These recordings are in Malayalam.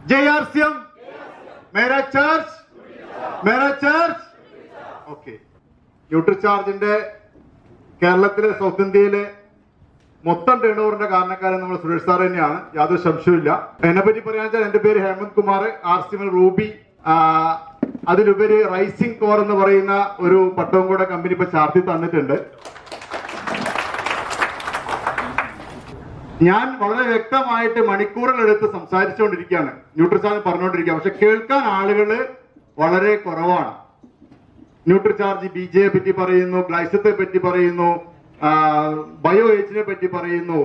जय आर सी एम मेरा चर्च मेरा चर्च ഓക്കെ ന്യൂട്രി ചാർജിന്റെ കേരളത്തിലെ സൗത്ത് ഇന്ത്യയിലെ മൊത്തം ടേൺ ഓവറിന്റെ കാരണക്കാരൻ നമ്മൾ സുരേഷ് സാർ തന്നെയാണ് യാതൊരു സംശയമില്ല എന്നെ പറ്റി പറയാന്ന് വെച്ചാൽ എന്റെ പേര് Hemant Kumar R C M Ruby ആ, അതിലുപരി റൈസിംഗ് കോർ എന്ന് പറയുന്ന ഒരു പട്ടവും കൂടെ കമ്പനി ഇപ്പൊ ചാർത്തി തന്നിട്ടുണ്ട് ഞാൻ വളരെ വ്യക്തമായിട്ട് മണിക്കൂറുകളെടുത്ത് സംസാരിച്ചുകൊണ്ടിരിക്കുകയാണ് ന്യൂട്രിചാർജ് പറഞ്ഞുകൊണ്ടിരിക്കുക പക്ഷെ കേൾക്കാൻ ആളുകൾ വളരെ കുറവാണ് ന്യൂട്രിചാർജ് ബി ജെയെ പറ്റി പറയുന്നു ഗ്ലൈസത്തെ പറ്റി പറയുന്നു ആ, ബയോ ഏജിനെ പറ്റി പറയുന്നു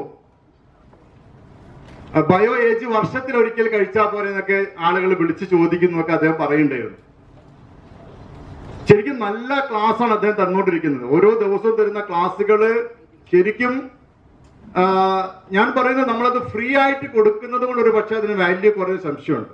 ആ, ബയോ ഏജ് വർഷത്തിൽ ഒരിക്കൽ കഴിച്ചാൽ പോലെ എന്നൊക്കെ ആളുകൾ വിളിച്ചു ചോദിക്കുന്നു ഒക്കെ അദ്ദേഹം പറയുന്നുണ്ടായിരുന്നു ശരിക്കും നല്ല ക്ലാസ് ആണ് അദ്ദേഹം തന്നുകൊണ്ടിരിക്കുന്നത് ഓരോ ദിവസവും തരുന്ന ക്ലാസ്സുകള് ശരിക്കും ആ, ഞാൻ പറയുന്നത് നമ്മളത് ഫ്രീ ആയിട്ട് കൊടുക്കുന്നത് കൊണ്ട് ഒരു പക്ഷേ അതിന് വാല്യൂ കുറേ സംശയമുണ്ട്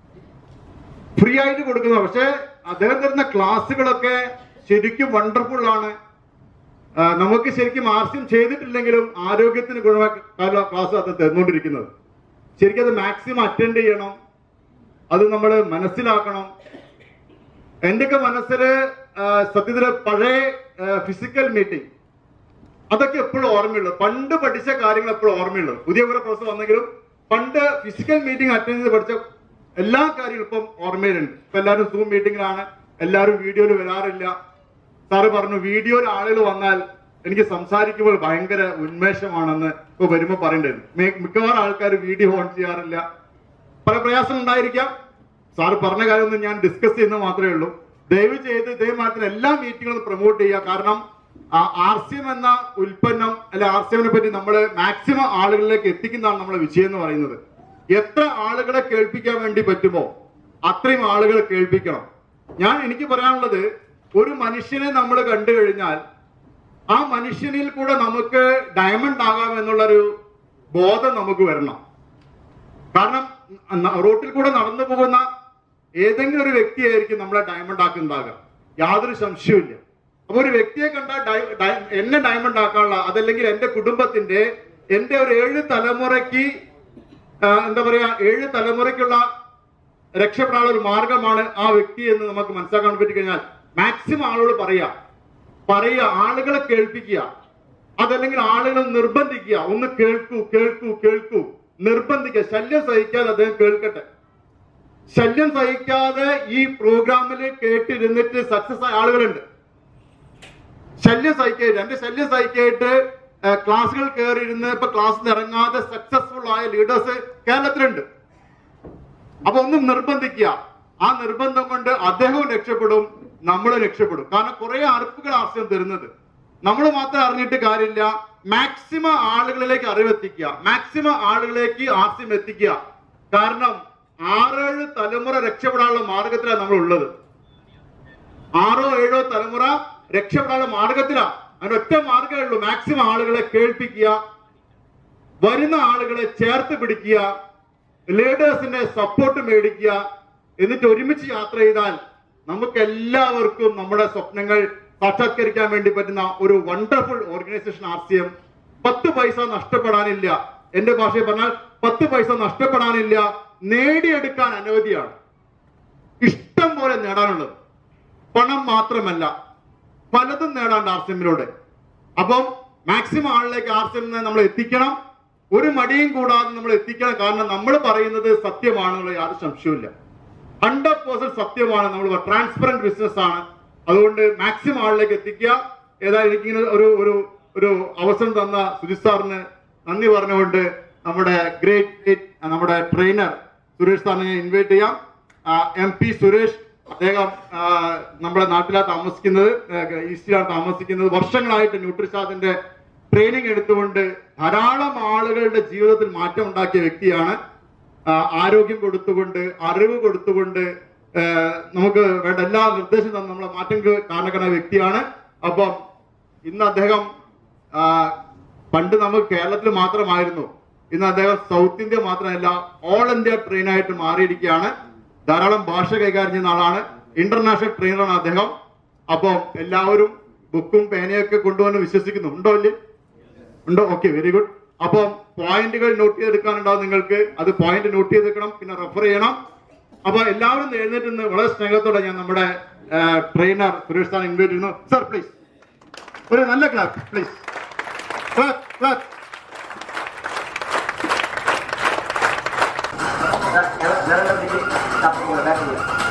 ഫ്രീ ആയിട്ട് കൊടുക്കുന്നത് പക്ഷേ അദ്ദേഹം തരുന്ന ക്ലാസ്സുകളൊക്കെ ശരിക്കും വണ്ടർഫുൾ ആണ് ആ, നമുക്ക് ശരിക്കും ആർസ്യം ചെയ്തിട്ടില്ലെങ്കിലും ആരോഗ്യത്തിന് ഗുണമായ ക്ലാസ് അത് തന്നുകൊണ്ടിരിക്കുന്നത് ശരിക്കും അത് മാക്സിമം അറ്റൻഡ് ചെയ്യണം അത് നമ്മൾ മനസ്സിലാക്കണം എന്റെയൊക്കെ മനസ്സിൽ സത്യത്തില് പഴയ ഫിസിക്കൽ മീറ്റിംഗ് അതൊക്കെ എപ്പോഴും ഓർമ്മയുള്ളൂ പണ്ട് പഠിച്ച കാര്യങ്ങൾ എപ്പോഴും ഓർമ്മയുള്ളൂ പുതിയ കുറെ പ്രൊഫസർ വന്നെങ്കിലും പണ്ട് ഫിസിക്കൽ മീറ്റിംഗ് അറ്റൻഡ് ചെയ്ത് പഠിച്ച എല്ലാ കാര്യങ്ങളും ഇപ്പം ഓർമ്മയിലുണ്ട് ഇപ്പൊ എല്ലാവരും സൂം മീറ്റിംഗിലാണ് എല്ലാവരും വീഡിയോയിൽ വരാറില്ല സാറ് പറഞ്ഞു വീഡിയോയിൽ ആളുകൾ വന്നാൽ എനിക്ക് സംസാരിക്കുമ്പോൾ ഭയങ്കര ഉന്മേഷമാണെന്ന് ഇപ്പൊ വരുമ്പോ പറയണ്ടായിരുന്നു മി- മിക്കവാറും ആൾക്കാർ വീഡിയോ ഓൺ ചെയ്യാറില്ല പല പ്രയാസം ഉണ്ടായിരിക്കാം സാറ് പറഞ്ഞ കാര്യമൊന്നും ഞാൻ ഡിസ്കസ് ചെയ്യുന്നത് മാത്രമേ ഉള്ളൂ ദയവ് ചെയ്ത് ഇതേമാതിരി എല്ലാ മീറ്റിങ്ങുകളും പ്രൊമോട്ട് ചെയ്യുക കാരണം ആർ സി എം എന്ന ഉൽപ്പന്നം അല്ലെ ആർ സി എമ്മിനെ പറ്റി നമ്മൾ മാക്സിമം ആളുകളിലേക്ക് എത്തിക്കുന്നതാണ് നമ്മുടെ വിജയം എന്ന് പറയുന്നത് എത്ര ആളുകളെ കേൾപ്പിക്കാൻ വേണ്ടി പറ്റുമോ അത്രയും ആളുകളെ കേൾപ്പിക്കണം ഞാൻ എനിക്ക് പറയാനുള്ളത് ഒരു മനുഷ്യനെ നമ്മൾ കണ്ടു കഴിഞ്ഞാൽ ആ മനുഷ്യനിൽ കൂടെ നമുക്ക് ഡയമണ്ട് ആകാം എന്നുള്ളൊരു ബോധം നമുക്ക് വരണം കാരണം ന- റോട്ടിൽ കൂടെ നടന്നു പോകുന്ന ഏതെങ്കിലും ഒരു വ്യക്തിയായിരിക്കും നമ്മളെ ഡയമണ്ട് ആക്കുന്നുണ്ടാകുക യാതൊരു സംശയവുമില്ല അപ്പൊ ഒരു വ്യക്തിയെ കണ്ടാൽ ഡയ- ഡയ- എന്നെ ഡയമണ്ട് ആക്കാനുള്ള അതല്ലെങ്കിൽ എന്റെ കുടുംബത്തിന്റെ എന്റെ ഒരു ഏഴ് തലമുറയ്ക്ക് ആ, എന്താ പറയാ ഏഴ് തലമുറയ്ക്കുള്ള രക്ഷപ്പെടാനുള്ള ഒരു മാർഗമാണ് ആ വ്യക്തി എന്ന് നമുക്ക് മനസ്സിലാക്കാൻ പറ്റി കഴിഞ്ഞാൽ മാക്സിമം ആളോട് പറയാ പറയുക ആളുകളെ കേൾപ്പിക്കുക അതല്ലെങ്കിൽ ആളുകളെ നിർബന്ധിക്കുക ഒന്ന് കേൾക്കൂ കേൾക്കൂ കേൾക്കൂ നിർബന്ധിക്കുക ശല്യം സഹിക്കാതെ അദ്ദേഹം കേൾക്കട്ടെ ശല്യം സഹിക്കാതെ ഈ പ്രോഗ്രാമിൽ കേട്ടിരുന്നിട്ട് സക്സസ് ആയ ആളുകളുണ്ട് ശല്യം സഹിക്കായിട്ട് എന്റെ ശല്യം സഹിക്കായിട്ട് ഏഹ്, ക്ലാസ്സുകൾ കയറിയിരുന്ന് ഇപ്പൊ ക്ലാസ്സിൽ ഇറങ്ങാതെ സക്സസ്ഫുൾ ആയ ലീഡേഴ്സ് കേരളത്തിലുണ്ട് അപ്പൊ ഒന്നും നിർബന്ധിക്കുക ആ നിർബന്ധം കൊണ്ട് അദ്ദേഹവും രക്ഷപ്പെടും നമ്മൾ രക്ഷപ്പെടും കാരണം കുറെ അറിവുകൾ ആശയം തരുന്നത് നമ്മൾ മാത്രം അറിഞ്ഞിട്ട് കാര്യമില്ല മാക്സിമം ആളുകളിലേക്ക് അറിവെത്തിക്കുക മാക്സിമം ആളുകളിലേക്ക് ആശയം എത്തിക്കുക കാരണം ആറേഴ് തലമുറ രക്ഷപ്പെടാനുള്ള മാർഗത്തിലാണ് നമ്മൾ ഉള്ളത് ആറോ ഏഴോ തലമുറ രക്ഷപ്പെടാനുള്ള മാർഗത്തിലാണ് അതിന് ഒറ്റ മാർഗമേ ഉള്ളൂ മാക്സിമം ആളുകളെ കേൾപ്പിക്കുക വരുന്ന ആളുകളെ ചേർത്ത് പിടിക്കുക ലീഡേഴ്സിന്റെ സപ്പോർട്ട് മേടിക്കുക എന്നിട്ട് ഒരുമിച്ച് യാത്ര ചെയ്താൽ നമുക്ക് എല്ലാവർക്കും നമ്മുടെ സ്വപ്നങ്ങൾ സാക്ഷാത്കരിക്കാൻ വേണ്ടി പറ്റുന്ന ഒരു wonderful organisation R C M പത്ത് പൈസ നഷ്ടപ്പെടാനില്ല എന്റെ ഭാഷയിൽ പറഞ്ഞാൽ പത്ത് പൈസ നഷ്ടപ്പെടാനില്ല നേടിയെടുക്കാൻ അനവധിയാണ് ഇഷ്ടം പോലെ നേടാനുള്ളത് പണം മാത്രമല്ല പലതും നേടാണ്ട് ആർ സി എമ്മിലൂടെ അപ്പം മാക്സിമം ആളിലേക്ക് ആർ സി എമ്മിനെ നമ്മൾ എത്തിക്കണം ഒരു മടിയും കൂടാതെ നമ്മൾ എത്തിക്കണം കാരണം നമ്മൾ പറയുന്നത് സത്യമാണെന്നുള്ള യാതൊരു സംശയവുമില്ല ഹൺഡ്രഡ് പേഴ്സെന്റ് സത്യമാണ് നമ്മൾ ട്രാൻസ്പെറന്റ് ബിസിനസ് ആണ് അതുകൊണ്ട് മാക്സിമം ആളിലേക്ക് എത്തിക്കുക ഏതായാലും എനിക്കിങ്ങനെ ഒരു ഒരു ഒരു അവസരം തന്ന സുജിത് സാറിന് നന്ദി പറഞ്ഞുകൊണ്ട് നമ്മുടെ ഗ്രേറ്റ് നമ്മുടെ ട്രെയിനർ സുരേഷ് സാറിനെ ഇൻവൈറ്റ് ചെയ്യാം എം പി സുരേഷ് അദ്ദേഹം ആ, നമ്മുടെ നാട്ടിലാണ് താമസിക്കുന്നത് ആ, ഈസ്റ്റിലാണ് താമസിക്കുന്നത് വർഷങ്ങളായിട്ട് ന്യൂട്രിഷാദിന്റെ ട്രെയിനിങ് എടുത്തുകൊണ്ട് ധാരാളം ആളുകളുടെ ജീവിതത്തിൽ മാറ്റം ഉണ്ടാക്കിയ വ്യക്തിയാണ് ആ, ആരോഗ്യം കൊടുത്തുകൊണ്ട് അറിവ് കൊടുത്തുകൊണ്ട് ആ, നമുക്ക് വേണ്ട എല്ലാ നിർദ്ദേശവും തന്ന് നമ്മളെ മാറ്റം കാരണക്കണ വ്യക്തിയാണ് അപ്പം ഇന്ന് അദ്ദേഹം ആ, പണ്ട് നമുക്ക് കേരളത്തിൽ മാത്രമായിരുന്നു ഇന്ന് അദ്ദേഹം സൗത്ത് ഇന്ത്യ മാത്രമല്ല ഓൾ ഇന്ത്യ ട്രെയിൻ ആയിട്ട് മാറിയിരിക്കുകയാണ് ധാരാളം ഭാഷ കൈകാര്യം ചെയ്യുന്ന ആളാണ് ഇന്റർനാഷണൽ ട്രെയിനറാണ് അദ്ദേഹം അപ്പം എല്ലാവരും ബുക്കും പേനയൊക്കെ കൊണ്ടുവന്ന് വിശ്വസിക്കുന്നു ഉണ്ടോ ഇല്ലേ ഉണ്ടോ ഓക്കെ വെരി ഗുഡ് അപ്പം പോയിന്റുകൾ നോട്ട് ചെയ്തെടുക്കാനുണ്ടാവും നിങ്ങൾക്ക് അത് പോയിന്റ് നോട്ട് ചെയ്തെടുക്കണം പിന്നെ റെഫർ ചെയ്യണം അപ്പൊ എല്ലാവരും ഒന്ന് എഴുന്നേറ്റ് നിന്ന് വളരെ സ്നേഹത്തോടെ ഞാൻ നമ്മുടെ ട്രെയിനർ സുരേഷ് സാർ ഇൻവൈറ്റ് ചെയ്യുന്നു സർ പ്ലീസ് ഒരു നല്ല clap please clap clap Jangan jangan berhenti. Tak boleh lagi.